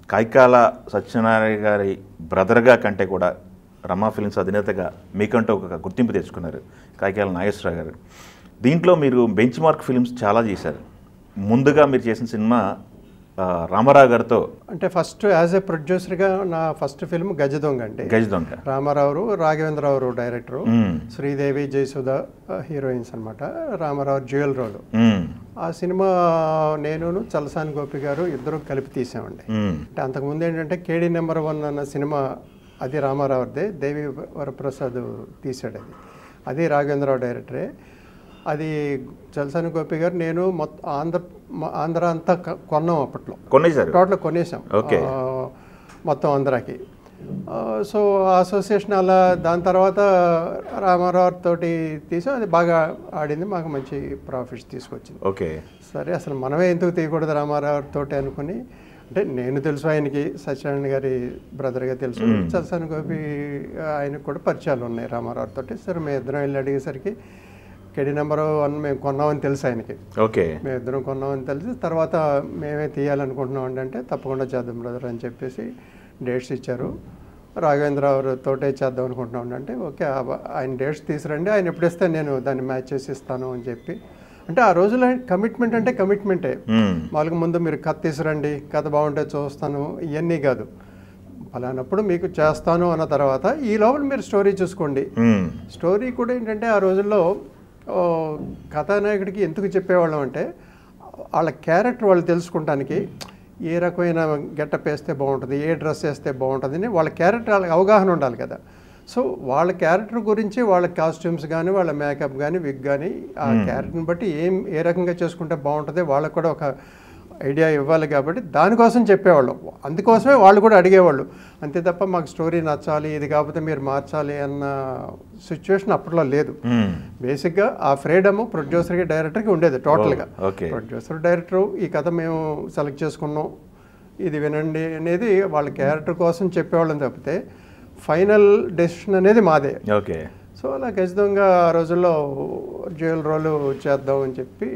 కైకాల సత్యనారాయణ గారి బ్రదర్గా కంటే కూడా రమా ఫిల్మ్స్ అధినేతగా మీకంటూ ఒక గుర్తింపు తెచ్చుకున్నారు కైకాల నాగేశ్వరరావు గారు దీంట్లో మీరు బెంచ్ మార్క్ ఫిల్మ్స్ చాలా చేశారు ముందుగా మీరు చేసిన సినిమా ఆ, రామారావు గారితో అంటే ఫస్ట్ యాజ్ ఏ ప్రొడ్యూసర్గా నా ఫస్ట్ ఫిల్మ్ గజ దొంగ అంటే గజ దొంగ రామారావు రాఘవేంద్రరావు డైరెక్టరు మ్మ్. శ్రీదేవి జయసుధ హీరోయిన్స్ అనమాట రామారావు జ్యువెల్ రోల్ మ్మ్. ఆ సినిమా నేను చలసాని గోపి గారు ఇద్దరు కలిపి తీసామండి మ్మ్. అంటే అంతకుముందు ఏంటంటే కేడీ నెంబర్ వన్ అన్న సినిమా అది రామారావుదే దేవి వరప్రసాద్ తీశాడు అది అది రాఘవేంద్రరావు డైరెక్టరే అది చలసాని గోపి గారు నేను మొత్తం ఆంధ్ర మ- ఆంధ్ర అంతా క- కొన్నాం అప్పట్లో కొనేశారు టోటల్ కొనేసాం ఓకే. ఆ, మొత్తం ఆంధ్రాకి ఆ, సో ఆ అసోసియేషన్ అలా దాని తర్వాత రామారావు తోటి తీసాం అది బాగా ఆడింది మాకు మంచి ప్రాఫిట్స్ తీసుకొచ్చింది ఓకే సరే అసలు మనమే ఎందుకు తీయకూడదు రామారావు తోటి అనుకుని అంటే నేను తెలుసు ఆయనకి సత్యనారాయణ గారి బ్రదర్గా తెలుసు చలసాని గోపి ఆయనకు కూడా పరిచయాలు ఉన్నాయి రామారావు తోటి సరే మేము ఇద్దరం వెళ్ళి అడిగేసరికి కెడి నెంబర్ వన్ మేము కొన్నామని తెలుసు ఆయనకి ఓకే మేము ఇద్దరం కొన్నామని తెలిసి తర్వాత మేమే తీయాలనుకుంటున్నాం అంటే తప్పకుండా చేద్దాం బ్రదర్ అని చెప్పేసి డేట్స్ ఇచ్చారు రాఘవేంద్రరావు తోటే చేద్దాం అనుకుంటున్నాం అంటే ఓకే ఆ- ఆయన డేట్స్ తీసురండి ఆయన ఎప్పుడు ఇస్తే నేను దాన్ని మ్యాచ్ చేసి ఇస్తాను అని చెప్పి అంటే ఆ రోజులో కమిట్మెంట్ అంటే కమిట్మెంటే మ్మ్. వాళ్ళకి ముందు మీరు కథ తీసురండి కథ బాగుంటే చూస్తాను ఇవన్నీ కాదు ఫలానప్పుడు మీకు చేస్తాను అన్న తర్వాత ఈ లోపల మీరు స్టోరీ చూసుకోండి మ్మ్. స్టోరీ కూడా ఏంటంటే ఆ రోజుల్లో ఓ, కథానాయకుడికి ఎందుకు చెప్పేవాళ్ళం అంటే వాళ్ళ క్యారెక్టర్ వాళ్ళు తెలుసుకుంటానికి ఏ రకమైన గెటప్ వేస్తే బాగుంటుంది ఏ డ్రెస్ వేస్తే బాగుంటుంది అని వాళ్ళ క్యారెక్టర్ వాళ్ళకి అవగాహన ఉండాలి కదా సో వాళ్ళ క్యారెక్టర్ గురించి వాళ్ళ కాస్ట్యూమ్స్ కానీ వాళ్ళ మేకప్ కానీ విగ్ కానీ ఆ క్యారెక్టర్ని బట్టి ఏం ఏ రకంగా చేసుకుంటే బాగుంటుంది వాళ్ళకి కూడా ఒక ఐడియా ఇవ్వాలి కాబట్టి దానికోసం చెప్పేవాళ్ళం అందుకోసమే వాళ్ళు కూడా అడిగేవాళ్ళు అంతే తప్ప మాకు స్టోరీ నచ్చాలి ఇది కాకపోతే మీరు మార్చాలి అన్న సిచ్యువేషన్ అప్పట్లో లేదు మ్మ్. బేసిక్గా ఆ ఫ్రీడమ్ ప్రొడ్యూసర్కి డైరెక్టర్కి ఉండేది టోటల్గా ఓకే ప్రొడ్యూసర్ డైరెక్టర్ ఈ కథ మేము సెలెక్ట్ చేసుకున్నాం ఇది వినండి అనేది వాళ్ళ క్యారెక్టర్ కోసం చెప్పేవాళ్ళని తప్పితే ఫైనల్ డెసిషన్ అనేది మాదే ఓకే సో అలా ఖచ్చితంగా ఆ రోజుల్లో జ్యువెల్ రోలు చేద్దాం అని చెప్పి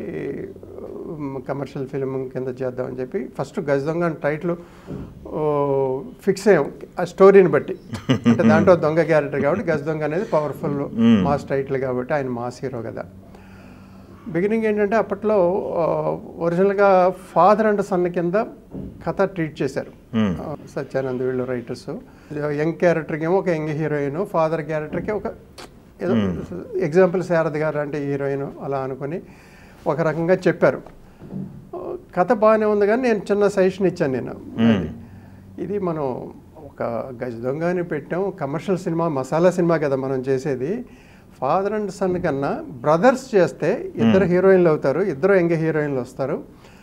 కమర్షియల్ ఫిలిం కింద చేద్దాం అని చెప్పి ఫస్ట్ గజదొంగ అని టైటిల్ ఫిక్స్ అయ్యాం ఆ స్టోరీని బట్టి అంటే దాంట్లో దొంగ క్యారెక్టర్ కాబట్టి గజదొంగ అనేది పవర్ఫుల్ మాస్ టైటిల్ కాబట్టి ఆయన మాస్ హీరో కదా బిగినింగ్ ఏంటంటే అప్పట్లో ఒరిజినల్గా ఫాదర్ అండ్ సన్ కింద కథ ట్రీట్ చేశారు మ్మ్. ఆ, సత్యానంద్ వీళ్ళు రైటర్స్ యంగ్ క్యారెక్టర్కి ఏమో ఒక యంగ్ హీరోయిన్ ఫాదర్ క్యారెక్టర్కి ఒక ఏదో ఎగ్జాంపుల్ శారద గారు అంటే హీరోయిన్ అలా అనుకుని ఒక రకంగా చెప్పారు ఆ, కథ బాగానే ఉంది కానీ నేను చిన్న సజెషన్ ఇచ్చాను నేను అది. ఇది మనం ఒక గజ దొంగ అని పెట్టాం కమర్షియల్ సినిమా మసాలా సినిమా కదా మనం చేసేది ఫాదర్ అండ్ సన్ కన్నా బ్రదర్స్ చేస్తే ఇద్దరు హీరోయిన్లు అవుతారు ఇద్దరు యంగ్ హీరోయిన్లు వస్తారు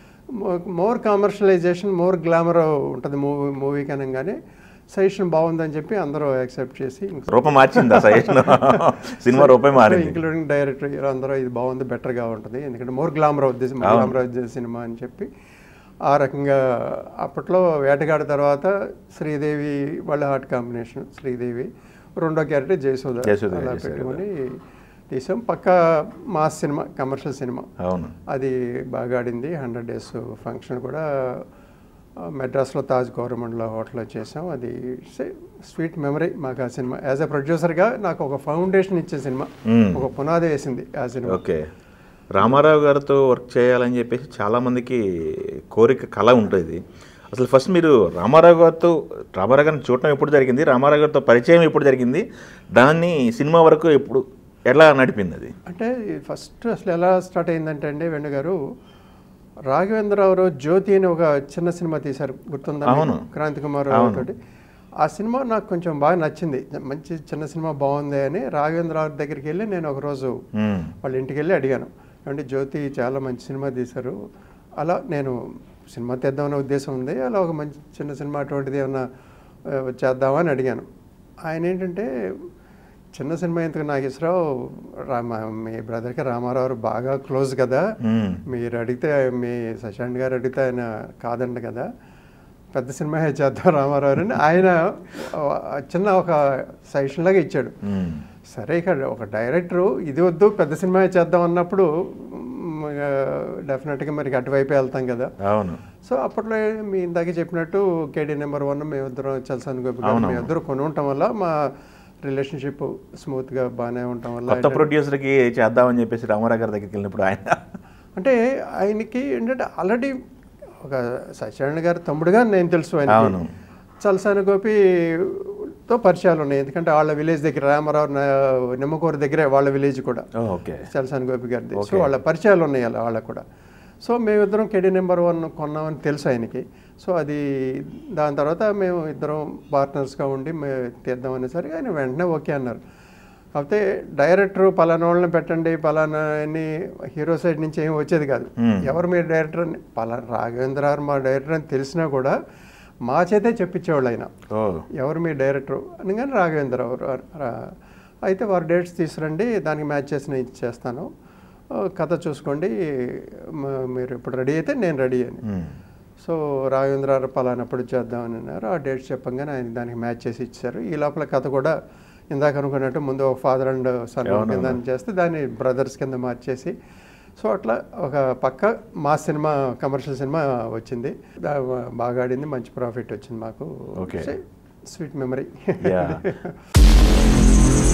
మోర్ కమర్షియలైజేషన్ మోర్ గ్లామర్ ఉంటుంది మూవీ మూవీకి అనగానే సజెషన్ బాగుందని చెప్పి అందరూ యాక్సెప్ట్ చేసి రూపం మార్చింది ఆ సజెషన్ సినిమా రూపం మారింది ఇంక్లూడింగ్ డైరెక్టర్ హీరో అందరూ ఇది బాగుంది బెటర్గా ఉంటుంది ఎందుకంటే మోర్ గ్లామర్ అవుద్ది గ్లామర్ అవుద్ది సినిమా అని చెప్పి ఆ రకంగా అప్పట్లో వేటగాడి తర్వాత శ్రీదేవి వాళ్ళ హార్ట్ కాంబినేషన్ శ్రీదేవి రెండో క్యారెక్టర్ జయసూద జయసుధ, అలా జయసుధ. పెట్టుకొని తీసాం పక్క మాస్ సినిమా కమర్షియల్ సినిమా అవును అది బాగా ఆడింది హండ్రెడ్ డేస్ ఫంక్షన్ కూడా ఆ, మెడ్రాస్లో తాజ్ గవర్నమెంట్లో హోటల్లో చేసాం అది స్వీట్ మెమరీ మాకు ఆ సినిమా యాజ్ ఎ ప్రొడ్యూసర్గా నాకు ఒక ఫౌండేషన్ ఇచ్చే సినిమా మ్మ్. ఒక పునాది వేసింది ఆ సినిమా ఓకే రామారావు గారితో వర్క్ చేయాలని చెప్పేసి చాలామందికి కోరిక కళ ఉంటుంది అసలు ఫస్ట్ మీరు రామారావు గారితో రామారావు గారిని చూడటం ఎప్పుడు జరిగింది రామారావు గారితో పరిచయం ఎప్పుడు జరిగింది దాన్ని సినిమా వరకు ఎప్పుడు ఎలా నడిపింది అది అంటే ఫస్ట్ అసలు ఎలా స్టార్ట్ అయిందంటే అండి వెండు గారు రాఘవేంద్రరావు జ్యోతి అని ఒక చిన్న సినిమా తీశారు గుర్తుందా మీకు? అవును. క్రాంతి కుమార్ అవును. తోటి ఆ సినిమా నాకు కొంచెం బాగా నచ్చింది మంచి చిన్న సినిమా బాగుంది అని రాఘవేంద్రరావు దగ్గరికి వెళ్ళి నేను ఒకరోజు మ్మ్. వాళ్ళ ఇంటికి వెళ్ళి అడిగాను అంటే జ్యోతి చాలా మంచి సినిమా తీశారు అలా నేను సినిమా తీద్దామనే ఉద్దేశం ఉంది అలా ఒక మంచి చిన్న సినిమా అటువంటిది ఏమన్నా ఆ, చేద్దామా అని అడిగాను ఆయన ఏంటంటే చిన్న సినిమా ఎందుకు నాగేశ్వరరావు రామ మీ బ్రదర్కి రామారావు బాగా క్లోజ్ కదా మ్మ్. మీరు అడిగితే మీ శశాంత్ గారు అడిగితే ఆయన కాదండి కదా పెద్ద సినిమా చేద్దాం రామారావు అని ఆయన ఆ, చిన్న ఒక సజెషన్ లాగా ఇచ్చాడు మ్మ్. సరే ఇక్కడ ఒక డైరెక్టరు ఇది వద్దు పెద్ద సినిమా చేద్దాం అన్నప్పుడు మ్, డెఫినెట్గా మరి అటువైపు వెళ్తాం కదా అవును సో అప్పట్లో మీ ఇందాక చెప్పినట్టు కేడీ నెంబర్ వన్ మేమిద్దరం చలసాని గోపి గారు అవునవును. మేమిద్దరు కొని ఉండటం వల్ల మా రిలేషన్షిప్ స్మూత్గా బాగానే ఉండటం వల్ల కొత్త ప్రొడ్యూసర్కి చేద్దామని చెప్పేసి రామారావు గారి దగ్గరికి వెళ్ళినప్పుడు ఆయన అంటే ఆయనకి ఏంటంటే ఆల్రెడీ ఒక సత్యనారాయణ గారి తమ్ముడుగా నేను తెలుసు ఆయన అవును. చలసాని గోపితో పరిచయాలు ఉన్నాయి ఎందుకంటే వాళ్ళ విలేజ్ దగ్గర రామారావు న- నిమ్మకూరు దగ్గరే వాళ్ళ విలేజ్ కూడా ఓ, ఓకే చలసాని గోపి గారిది సో Okay. వాళ్ళ పరిచయాలు ఉన్నాయి అలా వాళ్ళకు కూడా సో మేమిద్దరం కెడి నెంబర్ వన్ కొన్నామని తెలుసు ఆయనకి సో అది దాని తర్వాత మేము ఇద్దరం పార్ట్నర్స్గా ఉండి మేము తీద్దామనే సరికి ఆయన వెంటనే ఓకే అన్నారు కాకపోతే డైరెక్టర్ పలానా వాళ్ళని పెట్టండి పలానా అని హీరో సైడ్ నుంచి ఏం వచ్చేది కాదు Hmm. ఎవరు మీరు డైరెక్టర్ అని పలానా రాఘవేంద్ర గారు మా డైరెక్టర్ అని తెలిసినా కూడా మా చేతే చెప్పించేవాళ్ళు ఆయన ఓ ఎవరు మీ డైరెక్టర్ అని కానీ రాఘవేంద్రరావు రా- రా- అయితే వారు డేట్స్ తీసురండి దానికి మ్యాచ్ చేసి నేను ఇచ్చేస్తాను ఆ, కథ చూసుకోండి మ- మీరు ఇప్పుడు రెడీ అయితే నేను రెడీ అని ఉమ్. సో రాఘవేంద్ర గారు పలానప్పుడు చేద్దామని అన్నారు ఆ డేట్స్ చెప్పంగానే ఆయన దానికి మ్యాచ్ చేసి ఇచ్చారు ఈ లోపల కథ కూడా ఇందాక అనుకున్నట్టు ముందు ఒక ఫాదర్ అండ్ సన్ అవునవును. కింద అని చేస్తే దాన్ని బ్రదర్స్ కింద మార్చేసి సో అట్లా ఒక పక్క మా సినిమా కమర్షియల్ సినిమా వచ్చింది దా- బాగా ఆడింది మంచి ప్రాఫిట్ వచ్చింది మాకు Okay. Sweet memory Yeah.